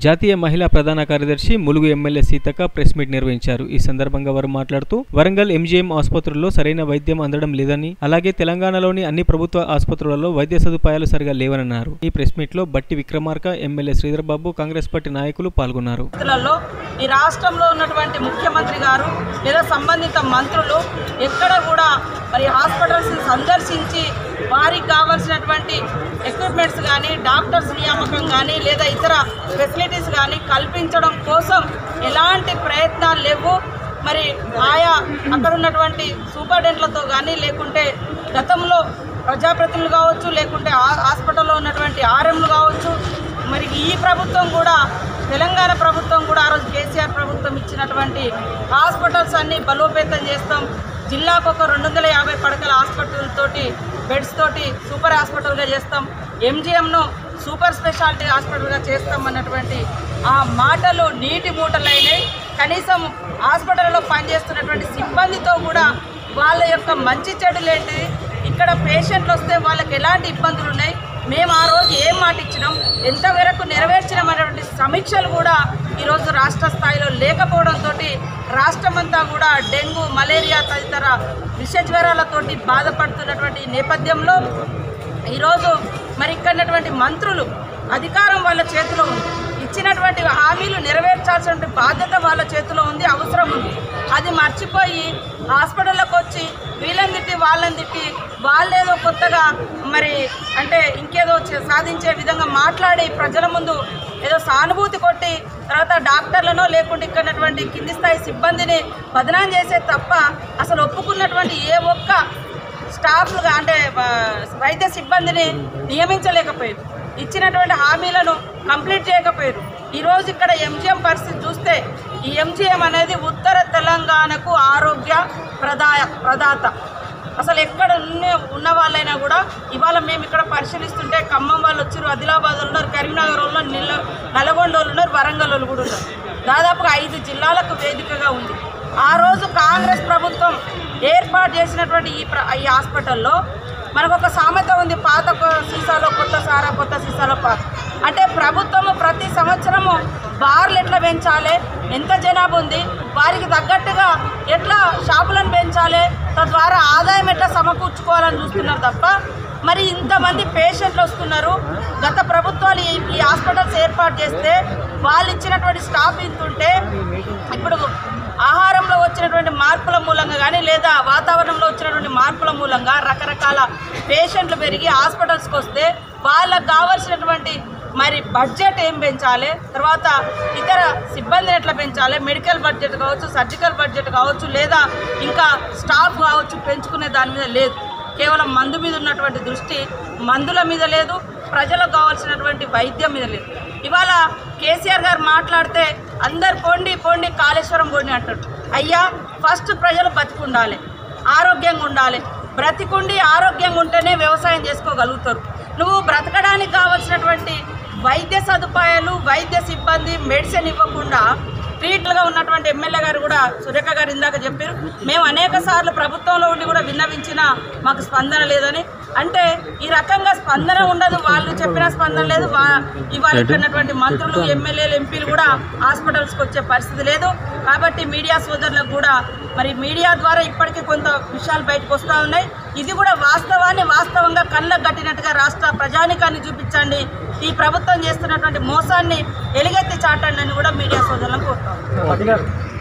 జాతీయ మహిళా ప్రధాన కార్యదర్శి Mulugu MLA Seethakka press meet నిర్వహించారు ఈ సందర్భంగా వారు మాట్లాడుతూ వరంగల్ ఎంజీఎం ఆసుపత్రుల్లో సరైన వైద్యం అందడం లేదని అలాగే తెలంగాణలోని అన్ని ప్రభుత్వ ఆసుపత్రులలో వైద్య సదుపాయాలు సరిగా లేవనన్నారు ఈ ప్రెస్ మీట్ లో బట్టి విక్రమార్క ఎమ్మెల్యే శ్రీధర్ బాబు కాంగ్రెస్ పార్టీ నాయకులు పాల్గొన్నారు పరిస్థితులలో ఈ రాష్ట్రంలో ఉన్నటువంటి ముఖ్యమంత్రి గారు లేదా సంబంధిత మంత్రులు ఎక్కడ కూడా మరి హాస్పిటల్స్ సందర్శించి వారికి కావాల్సినటువంటి ఎక్విప్మెంట్స్ కానీ డాక్టర్స్ నియామకం కానీ లేదా ఇతర ఫెసిలిటీస్ కానీ కల్పించడం కోసం ఎలాంటి ప్రయత్నాలు లేవు మరి ఆయా అక్కడ ఉన్నటువంటి సూపరింటెండెంట్లతో కానీ లేకుంటే గతంలో ప్రజాప్రతినిధులు కావచ్చు లేకుంటే ఆ- హాస్పిటల్లో ఉన్నటువంటి ఆర్ఎంలు కావచ్చు మరి ఈ ప్రభుత్వం కూడా తెలంగాణ ప్రభుత్వం కూడా ఆ రోజు కేసీఆర్ ప్రభుత్వం ఇచ్చినటువంటి హాస్పిటల్స్ అన్ని బలోపేతం చేస్తాం జిల్లాకు ఒక రెండు వందల యాభై పడకల హాస్పిటల్ తోటి బెడ్స్ తోటి సూపర్ హాస్పిటల్గా చేస్తాం ఎంజిఎంను సూపర్ స్పెషాలిటీ హాస్పిటల్గా చేస్తాం అన్నటువంటి ఆ మాటలు నీటి మూటలైనాయి కనీసం హాస్పిటల్లో పనిచేస్తున్నటువంటి సిబ్బందితో కూడా వాళ్ళ యొక్క మంచి చెడులేంటి ఇక్కడ పేషెంట్లు వస్తే వాళ్ళకి ఎలాంటి ఇబ్బందులు ఉన్నాయి మేము ఆ రోజు ఏం మాట ఇచ్చినాం ఎంతవరకు నెరవేర్చినాం అనేటువంటి సమీక్షలు కూడా ఈరోజు రాష్ట్ర స్థాయిలో లేకపోవడంతో రాష్ట్రమంతా కూడా డెంగ్యూ మలేరియా తదితర విష జ్వరాలతోటి బాధపడుతున్నటువంటి నేపథ్యంలో ఈరోజు మరి ఇక్కడ ఉన్నటువంటి మంత్రులు అధికారం వాళ్ళ చేతిలో ఉంది ఇచ్చినటువంటి హామీలు నెరవేర్చాల్సిన బాధ్యత వాళ్ళ చేతిలో ఉంది అవసరం ఉంది అది మర్చిపోయి హాస్పిటల్లోకి వచ్చి వీళ్ళని తిట్టి వాళ్ళని తిట్టి వాళ్ళేదో కొత్తగా మరి అంటే ఇంకేదో చే- సాధించే విధంగా మాట్లాడి ప్రజల ముందు ఏదో సానుభూతి కొట్టి తర్వాత డాక్టర్లను లేకుంటే ఇక్కడ ఉన్నటువంటి కింది స్థాయి సిబ్బందిని బదనాం చేసే తప్ప అసలు ఒప్పుకున్నటువంటి ఏ ఒక్క స్టాఫ్లుగా అంటే ఆ, వైద్య సిబ్బందిని నియమించలేకపోయారు ఇచ్చినటువంటి హామీలను కంప్లీట్ చేయకపోయారు ఈరోజు ఇక్కడ ఎంజిఎం పరిస్థితి చూస్తే ఈ ఎంజిఎం అనేది ఉత్తర తెలంగాణకు ఆరోగ్య ప్రదా ప్రదాత అసలు ఎక్కడ ఉన్న ఉన్న వాళ్ళైనా కూడా ఇవాళ మేము ఇక్కడ పరిశీలిస్తుంటే ఖమ్మం వాళ్ళు వచ్చారు ఆదిలాబాద్ వాళ్ళు ఉన్నారు కరీంనగర్ వాళ్ళు ఉన్నారు నిల్ల నల్గొండ వాళ్ళు ఉన్నారు వరంగల్ వాళ్ళు కూడా ఉన్నారు దాదాపుగా ఐదు జిల్లాలకు వేదికగా ఉంది ఆ రోజు కాంగ్రెస్ ప్రభుత్వం ఏర్పాటు చేసినటువంటి ఈ ప్ర ఈ హాస్పిటల్లో మనకు ఒక సామెత ఉంది పాత కొ- సీసాలో కొత్త సారా కొత్త సీసాలో పాత అంటే ప్రభుత్వము ప్రతి సంవత్సరము బార్లు ఎట్లా పెంచాలి ఎంత జనాభా ఉంది వారికి తగ్గట్టుగా ఎట్లా షాపులను పెంచాలి తద్వారా ఆదాయం ఎట్లా సమకూర్చుకోవాలని చూస్తున్నారు తప్ప మరి ఇంతమంది పేషెంట్లు వస్తున్నారు గత ప్రభుత్వాలు ఈ ఈ హాస్పిటల్స్ ఏర్పాటు చేస్తే వాళ్ళు ఇచ్చినటువంటి స్టాఫ్ ఇంత ఉంటే ఇప్పుడు ఆహారంలో వచ్చినటువంటి మార్పుల మూలంగా కానీ లేదా వాతావరణంలో వచ్చినటువంటి మార్పుల మూలంగా రకరకాల పేషెంట్లు పెరిగి హాస్పిటల్స్కి వస్తే వాళ్ళకు కావాల్సినటువంటి మరి బడ్జెట్ ఏం పెంచాలి తర్వాత ఇతర సిబ్బందిని ఎట్లా పెంచాలి మెడికల్ బడ్జెట్ కావచ్చు సర్జికల్ బడ్జెట్ కావచ్చు లేదా ఇంకా స్టాఫ్ కావచ్చు పెంచుకునే దాని మీద లేదు కేవలం మందు మీద ఉన్నటువంటి దృష్టి మందుల మీద లేదు ప్రజలకు కావాల్సినటువంటి వైద్యం మీద లేదు ఇవాళ కేసీఆర్ గారు మాట్లాడితే అందరు పోండి పోండి కాళేశ్వరం పోండి అంటాడు అయ్యా ఫస్ట్ ప్రజలు బతికుండాలి ఆరోగ్యంగా ఉండాలి బ్రతికుండి ఆరోగ్యంగా ఉంటేనే వ్యవసాయం చేసుకోగలుగుతారు నువ్వు బ్రతకడానికి కావాల్సినటువంటి వైద్య సదుపాయాలు వైద్య సిబ్బంది మెడిసిన్ ఇవ్వకుండా ట్రీట్లుగా ఉన్నటువంటి ఎమ్మెల్యే గారు కూడా సురేఖ గారు ఇందాక చెప్పారు మేము అనేక సార్లు ప్రభుత్వంలో ఉండి కూడా విన్నవించినా మాకు స్పందన లేదని అంటే ఈ రకంగా స్పందన ఉండదు వాళ్ళు చెప్పిన స్పందన లేదు వా- ఇవాళ ఇక్కడ ఉన్నటువంటి మంత్రులు ఎమ్మెల్యేలు ఎంపీలు కూడా హాస్పిటల్స్కి వచ్చే పరిస్థితి లేదు కాబట్టి మీడియా సోదరులకు కూడా మరి మీడియా ద్వారా ఇప్పటికీ కొంత విషయాలు బయటకు వస్తూ ఉన్నాయి ఇది కూడా వాస్తవాన్ని వాస్తవంగా కళ్ళకు కట్టినట్టుగా రాష్ట్ర ప్రజానికాన్ని చూపించండి ఈ ప్రభుత్వం చేస్తున్నటువంటి మోసాన్ని ఎలుగెత్తి చాటండి అని కూడా మీడియా సోదరులను కోరుతాం